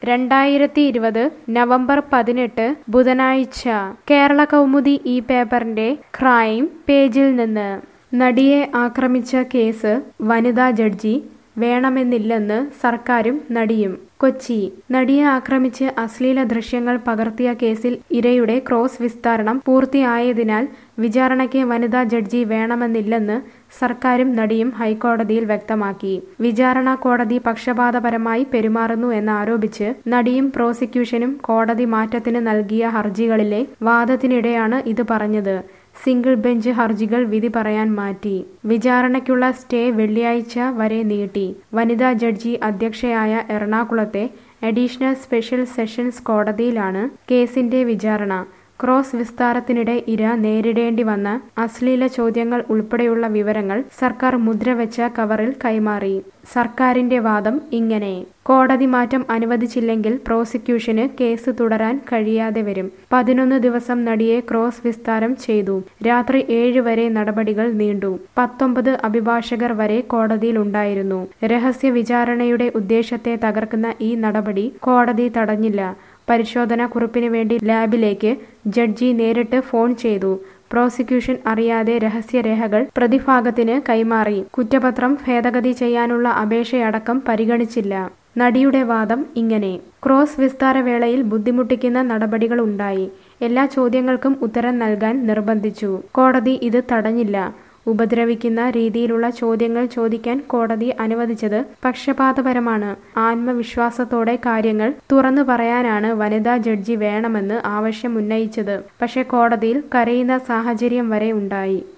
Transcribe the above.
രണ്ടായിരത്തി ഇരുപത് നവംബർ പതിനെട്ട് ബുധനാഴ്ച കേരള കൗമുദി ഈ പേപ്പറിന്റെ ക്രൈം പേജിൽ നിന്ന് നടിയെ ആക്രമിച്ച കേസ് വനിതാ ജഡ്ജി വേണമെന്നില്ലെന്ന് സർക്കാരും നടിയും കൊച്ചി നടിയെ ആക്രമിച്ച് അശ്ലീല ദൃശ്യങ്ങൾ പകർത്തിയ കേസിൽ ഇരയുടെ ക്രോസ് വിസ്താരണം പൂർത്തിയായതിനാൽ വിചാരണയ്ക്ക് വനിതാ ജഡ്ജി വേണമെന്നില്ലെന്ന് സർക്കാരും നടിയും ഹൈക്കോടതിയിൽ വ്യക്തമാക്കി വിചാരണ കോടതി പക്ഷപാതപരമായി പെരുമാറുന്നു എന്നാരോപിച്ച് നടിയും പ്രോസിക്യൂഷനും കോടതി മാറ്റത്തിന് നൽകിയ ഹർജികളിലെ വാദത്തിനിടെയാണ് ഇത് പറഞ്ഞത് സിംഗിൾ ബെഞ്ച് ഹർജികൾ വിധി പറയാൻ മാറ്റി വിചാരണയ്ക്കുള്ള സ്റ്റേ വെള്ളിയാഴ്ച വരെ നീട്ടി വനിതാ ജഡ്ജി അധ്യക്ഷയായ എറണാകുളത്തെ അഡീഷണൽ സ്പെഷ്യൽ സെഷൻസ് കോടതിയിലാണ് കേസിന്റെ വിചാരണ ക്രോസ് വിസ്താരത്തിനിടെ ഇര നേരിടേണ്ടി വന്ന അശ്ലീല ചോദ്യങ്ങൾ ഉൾപ്പെടെയുള്ള വിവരങ്ങൾ സർക്കാർ മുദ്രവെച്ച കവറിൽ കൈമാറി സർക്കാരിന്റെ വാദം ഇങ്ങനെ കോടതി മാറ്റം അനുവദിച്ചില്ലെങ്കിൽ പ്രോസിക്യൂഷന് കേസ് തുടരാൻ കഴിയാതെ വരും പതിനൊന്ന് ദിവസം നടിയെ ക്രോസ് വിസ്താരം ചെയ്തു രാത്രി ഏഴ് വരെ നടപടികൾ നീണ്ടു പത്തൊമ്പത് അഭിഭാഷകർ വരെ കോടതിയിലുണ്ടായിരുന്നു രഹസ്യ വിചാരണയുടെ ഉദ്ദേശത്തെ തകർക്കുന്ന ഈ നടപടി കോടതി തടഞ്ഞില്ല പരിശോധനാ കുറിപ്പിന് വേണ്ടി ലാബിലേക്ക് ജഡ്ജി നേരിട്ട് ഫോൺ ചെയ്തു പ്രോസിക്യൂഷൻ അറിയാതെ രഹസ്യരേഖകൾ പ്രതിഭാഗത്തിന് കൈമാറി കുറ്റപത്രം ഭേദഗതി ചെയ്യാനുള്ള അപേക്ഷയടക്കം പരിഗണിച്ചില്ല നടിയുടെ വാദം ഇങ്ങനെ ക്രോസ് വിസ്താര വേളയിൽ ബുദ്ധിമുട്ടിക്കുന്ന നടപടികൾ ഉണ്ടായി എല്ലാ ചോദ്യങ്ങൾക്കും ഉത്തരം നൽകാൻ നിർബന്ധിച്ചു കോടതി ഇത് തടഞ്ഞില്ല ഉപദ്രവിക്കുന്ന രീതിയിലുള്ള ചോദ്യങ്ങൾ ചോദിക്കാൻ കോടതി അനുവദിച്ചത് പക്ഷപാതപരമാണ് ആത്മവിശ്വാസത്തോടെ കാര്യങ്ങൾ തുറന്നു പറയാനാണ് വനിതാ ജഡ്ജി വേണമെന്ന് ആവശ്യം ഉന്നയിച്ചത് പക്ഷേ കോടതിയിൽ കരയുന്ന സാഹചര്യം വരെ ഉണ്ടായി